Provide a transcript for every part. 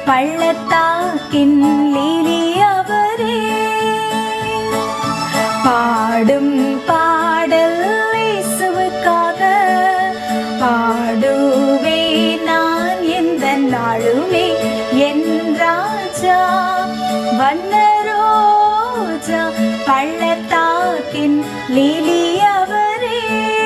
பள்ளத்தாக்கின் லீலி அவரே பாடும் பாடல் இயேசுவுக்காக பாடுவே நான் எந்த நாளுமே என் ராஜா வண்ண ரோஜா பள்ளத்தாக்கின் லீலி அவரே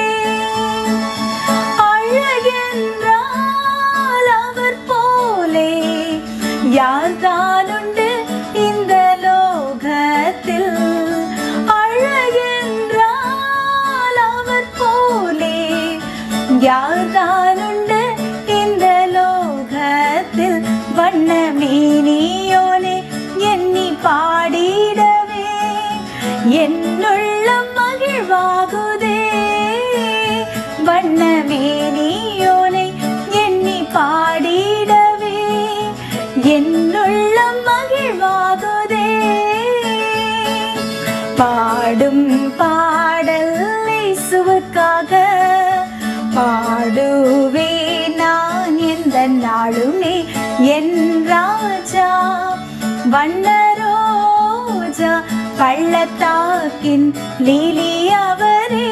அழகென்றால் அவர் போலே யார்தானுண்டு இந்த லோகத்தில் அழகென்றால் அவர் போலே யார்தானுண்டு இந்த லோகத்தில் வண்ண மேனியோனே எண்ணி பாடிடவே என்னுள்ளம் மகிழ்வாகுதே வண்ண மேனியோனை எண்ணி பாடிடவே என்னுள்ளம் மகிழ்வாகுதே பாடும் பாடல் இயேசுவுக்காக பாடுவே நான் எந்த நாளுமே என் ராஜா வண்ண ரோஜா பள்ளத்தாக்கின் லீலி அவரே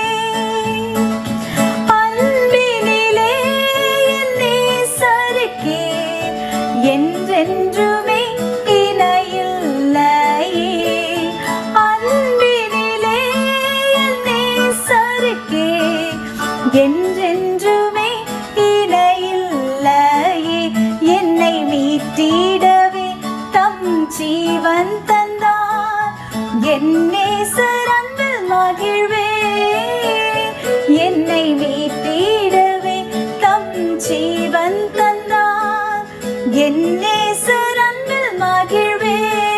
அன்பினிலே என் நேசருக்கே என்றென்றுமே இணையில்லையே அன்பினிலே என் நேசருக்கே என்றென்றுமே இணையில்லையே என்னை மீட்டிடவே தம் ஜீவன் தந்தார் என் நேசர் அன்பில் மகிழ்வே என்னை மீட்டிடவே தம் ஜீவன் தந்தார் என் நேசர் அன்பில் மகிழ்வே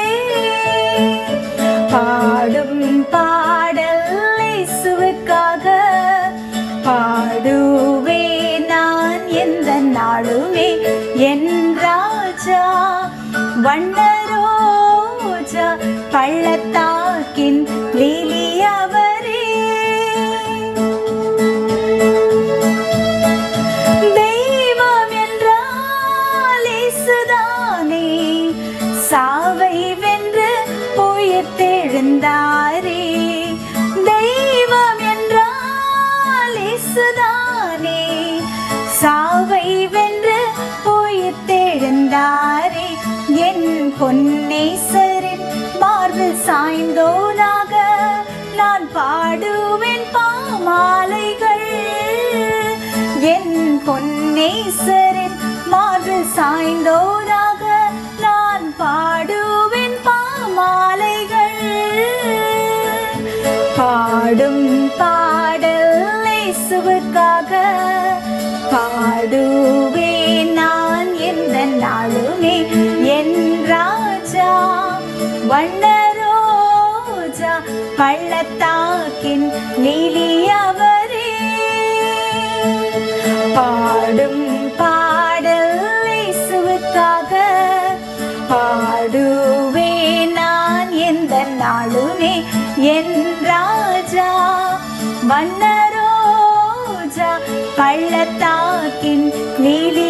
பாடும் பாடல் இயேசுவுக்காக பாடுவே நான் எந்த நாளுமே என் ராஜா வண்ண ரோஜா பள்ளத்தாக்கின் லீலி அவரே தெய்வம் என்றால் இயேசுதானே சாவை வென்று உயிர்த்தெழுந்தாரே தெய்வம் என்றால் இயேசுதானே சாவை வென்று உயிர்த்தெழுந்தாரே என் பொன்னேசரின் மார்பில் சாய்ந்தோனாக நான் பாடுவேன் பாமாலைகள் என் பொன்னேசரின் மார்பில் சாய்ந்தோனாக நான் பாடுவேன் பாமாலைகள் பாடும் பாடல் இயேசுவுக்காக பாடுவேன் நான் எந்த நாளுமே என் ராஜா வண்ண ரோஜா பள்ளத்தாக்கின் லீலி அவரே பாடும் பாடல் இயேசுவுக்காக பாடுவே நான் எந்த நாளுமே என் ராஜா வண்ண ரோஜா பள்ளத்தாக்கின் லீலி